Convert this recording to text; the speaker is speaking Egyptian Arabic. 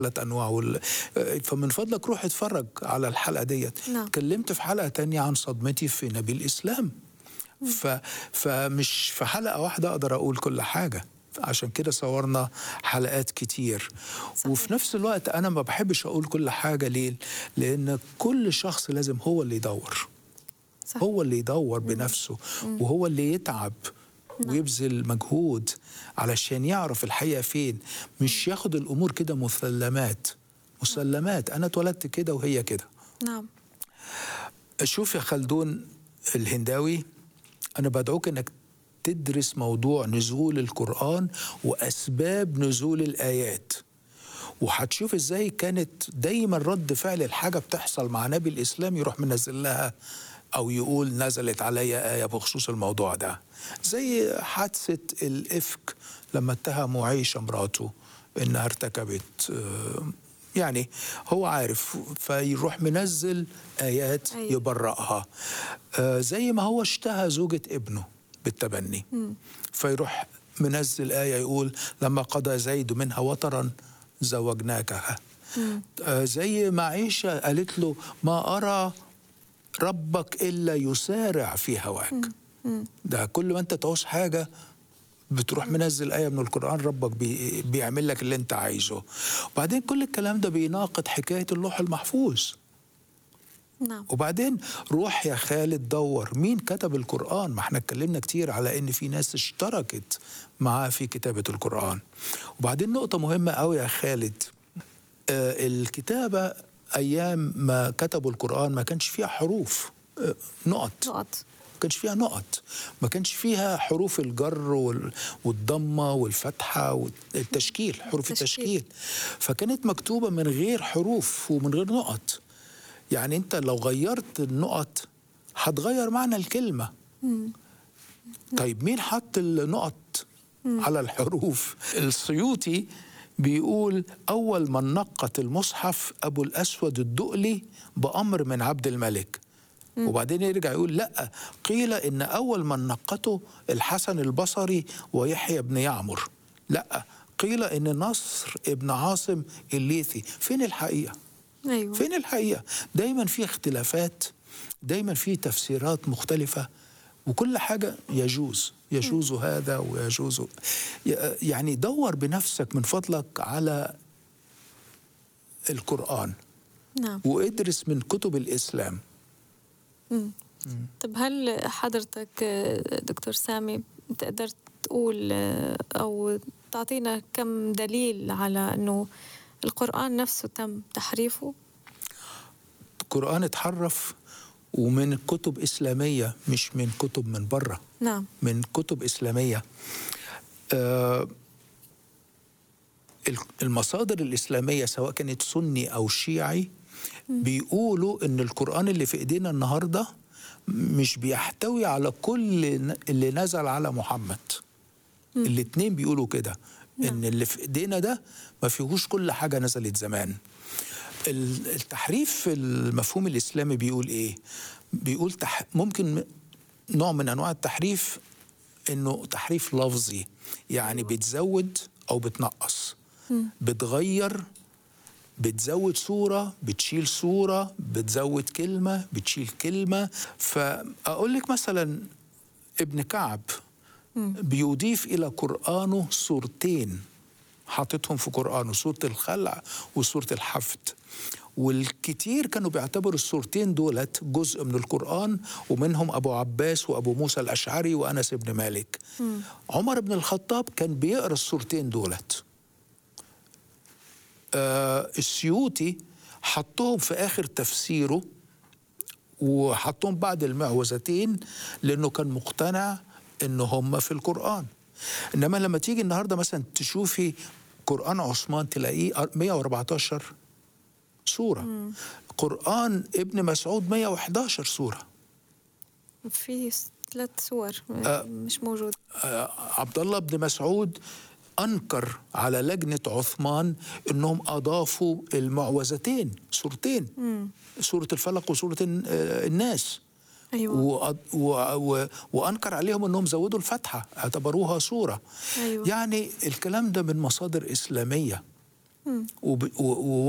ثلاث انواع وال... فمن فضلك روح اتفرج على الحلقه ديت نعم. اتكلمت في حلقه تانية عن صدمتي في نبي الاسلام ف... فمش في حلقه واحده اقدر اقول كل حاجه عشان كده صورنا حلقات كتير صحيح. وفي نفس الوقت انا ما بحبش اقول كل حاجه ليه لان كل شخص لازم هو اللي يدور صح. هو اللي يدور بنفسه وهو اللي يتعب ويبذل مجهود علشان يعرف الحقيقه فين مش ياخد الامور كده مسلمات مسلمات انا اتولدت كده وهي كده نعم شوف يا خلدون الهنداوي انا بدعوك انك تدرس موضوع نزول القران واسباب نزول الايات وهتشوف ازاي كانت دايما رد فعل الحاجه بتحصل مع نبي الاسلام يروح منزل لها او يقول نزلت عليا ايه بخصوص الموضوع ده زي حادثه الافك لما اتهموا عيشه مراته انها ارتكبت آه، يعني هو عارف فيروح منزل ايات أيوة. يبرئها آه، زي ما هو اشتهى زوجة ابنه بالتبني فيروح منزل آية يقول لما قضى زيد منها وطرا زوجناكها آه، زي ما عيشة قالت له ما أرى ربك إلا يسارع في هواك ده كل ما أنت تعوز حاجة بتروح منزل آية من القرآن ربك بي بيعمل لك اللي أنت عايزه وبعدين كل الكلام ده بيناقض حكاية اللوح المحفوظ نعم وبعدين روح يا خالد دور مين كتب القرآن ما احنا اتكلمنا كتير على ان في ناس اشتركت معاه في كتابة القرآن وبعدين نقطة مهمة قوي يا خالد آه الكتابة أيام ما كتبوا القرآن ما كانش فيها حروف آه نقط نقط ما كانش فيها نقط ما كانش فيها حروف الجر وال- والضمة والفتحة والتشكيل حروف التشكيل. التشكيل فكانت مكتوبة من غير حروف ومن غير نقط يعني انت لو غيرت النقط هتغير معنى الكلمة طيب مين حط النقط على الحروف السيوطي بيقول أول من نقط المصحف أبو الأسود الدؤلي بأمر من عبد الملك وبعدين يرجع يقول لا قيل إن أول من نقته الحسن البصري ويحيى بن يعمر لا قيل إن نصر ابن عاصم الليثي فين الحقيقة ايوه فين الحقيقة؟ دايما في اختلافات دايما في تفسيرات مختلفة وكل حاجة يجوز يجوز هذا ويجوز ي- يعني دور بنفسك من فضلك على القرآن نعم وادرس من كتب الإسلام مم. طب هل حضرتك آه، دكتور سامي تقدر تقول آه، أو تعطينا كم دليل على أنه القرآن نفسه تم تحريفه؟ القرآن اتحرف ومن كتب إسلامية مش من كتب من بره نعم من كتب إسلامية آه، المصادر الإسلامية سواء كانت سني أو شيعي بيقولوا إن القرآن اللي في إيدينا النهاردة مش بيحتوي على كل اللي نزل على محمد الاتنين بيقولوا كده إن اللي في إيدينا ده ما فيهوش كل حاجة نزلت زمان ال- التحريف في المفهوم الإسلامي بيقول إيه؟ بيقول تح... ممكن نوع من أنواع التحريف إنه تحريف لفظي يعني بتزود أو بتنقص بتغير بتزود صورة بتشيل صورة بتزود كلمة بتشيل كلمة فأقول لك مثلا ابن كعب بيضيف إلى قرآنه صورتين حاططهم في قرآنه سورة الخلع وسورة الحفد والكتير كانوا بيعتبروا السورتين دولت جزء من القرآن ومنهم أبو عباس وأبو موسى الأشعري وأنس بن مالك عمر بن الخطاب كان بيقرأ السورتين دولت آه السيوطي حطهم في آخر تفسيره وحطهم بعد المعوذتين لأنه كان مقتنع إن هم في القرآن إنما لما تيجي النهاردة مثلا تشوفي قرآن عثمان تلاقيه 114 سورة قرآن ابن مسعود 111 سورة في ثلاث صور آه. مش موجود آه، عبد الله بن مسعود انكر على لجنه عثمان انهم اضافوا المعوذتين سورتين سوره الفلق وسوره الن- آه، الناس أيوة وأ- و- و- وانكر عليهم انهم زودوا الفتحه اعتبروها سوره أيوة. يعني الكلام ده من مصادر اسلاميه وب... و... و...